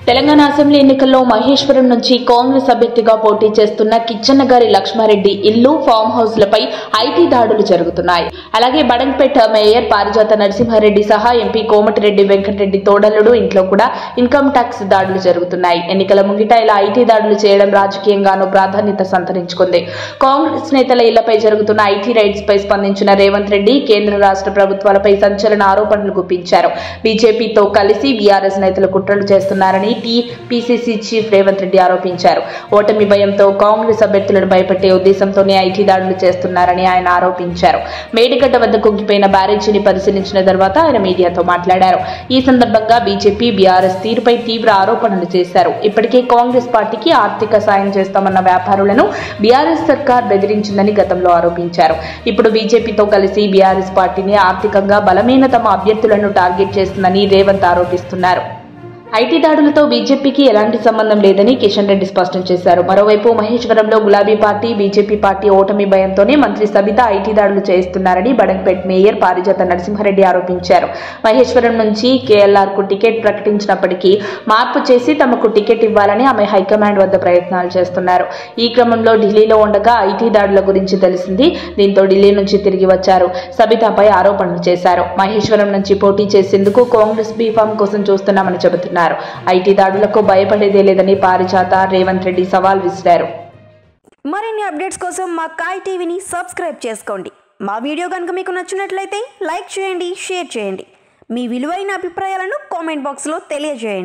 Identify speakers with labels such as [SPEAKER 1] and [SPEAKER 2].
[SPEAKER 1] Telangana assembly ఎన్నికల్లో మహేశ్వరం నుంచి కాంగ్రెస్ అభ్యర్థిగా పోటీ చేస్తున్న కిచ్చన్నగారి లక్ష్మారెడ్డి ఇల్లు ఫామ్ హౌస్లపై ఐటీ దాడులు జరుగుతున్నాయి అలాగే బడంగ్పేట మేయర్ పారిజాత నరసింహారెడ్డి సహా ఎంపీ కోమటిరెడ్డి వెంకటరెడ్డి తోడలుడు ఇంట్లో కూడా ఇన్కమ్ ట్యాక్స్ దాడులు జరుగుతున్నాయి ఎన్నికల ముంగిట ఇలా ఐటీ దాడులు చేయడం రాజకీయంగానూ ప్రాధాన్యత సంతరించుకుంది కాంగ్రెస్ నేతల ఇళ్లపై జరుగుతున్న ఐటీ రైడ్స్ పై స్పందించిన రేవంత్ రెడ్డి కేంద్ర రాష్ట్ర ప్రభుత్వాలపై సంచలన ఆరోపణలు గుప్పించారు బీజేపీతో కలిసి బీఆర్ఎస్ నేతలు కుట్రలు చేస్తున్నారని టీపీసీసీ చీఫ్ రేవంత్ రెడ్డి ఆరోపించారు ఓటమి భయంతో కాంగ్రెస్ అభ్యర్థులను భయపెట్టే ఉద్దేశంతోనే ఐటీ దాడులు చేస్తున్నారని ఆయన ఆరోపించారు మేడిగడ్డ వద్ద కుంగిపోయిన బ్యారేజీని పరిశీలించిన తర్వాత ఆయన మీడియాతో మాట్లాడారు ఈ సందర్భంగా బీజేపీ బీఆర్ఎస్ తీరుపై తీవ్ర ఆరోపణలు చేశారు ఇప్పటికే కాంగ్రెస్ పార్టీకి ఆర్థిక సాయం చేస్తామన్న వ్యాపారులను బీఆర్ఎస్ సర్కార్ బెదిరించిందని గతంలో ఆరోపించారు ఇప్పుడు బీజేపీతో కలిసి బీఆర్ఎస్ పార్టీని ఆర్థికంగా బలమైన తమ అభ్యర్థులను టార్గెట్ చేస్తుందని రేవంత్ ఆరోపిస్తున్నారు ఐటీ దాడులతో బీజేపీకి ఎలాంటి సంబంధం లేదని కిషన్ రెడ్డి స్పష్టం చేశారు మరోవైపు మహేశ్వరంలో గులాబీ పార్టీ బీజేపీ పార్టీ ఓటమి భయంతోనే మంత్రి సబిత ఐటీ దాడులు చేస్తున్నారని బడంగ్పేట్ మేయర్ పారిజాత నరసింహారెడ్డి ఆరోపించారు మహేశ్వరం నుంచి కేఎల్ఆర్ కు టికెట్ ప్రకటించినప్పటికీ మార్పు చేసి తమకు టికెట్ ఇవ్వాలని ఆమె హైకమాండ్ వద్ద ప్రయత్నాలు చేస్తున్నారు ఈ క్రమంలో ఢిల్లీలో ఉండగా ఐటీ దాడుల గురించి తెలిసింది దీంతో ఢిల్లీ నుంచి తిరిగి వచ్చారు సబితాపై ఆరోపణలు చేశారు మహేశ్వరం నుంచి పోటీ చేసేందుకు కాంగ్రెస్ బీఫామ్ కోసం చూస్తున్నామని చెబుతున్నారు ఐటీ దాడులకు భయపడేదే లేదని పారిజాత రేవంత్ రెడ్డి సవాల్ విసిరారు
[SPEAKER 2] మరిన్ని అప్డేట్స్ కోసం మా కాయ్ టీవీని సబ్స్క్రైబ్ చేసుకోండి మా వీడియో కనుక మీకు నచ్చినట్లయితే లైక్ చేయండి షేర్ చేయండి మీ విలువైన అభిప్రాయాలను కామెంట్ బాక్స్లో తెలియజేయండి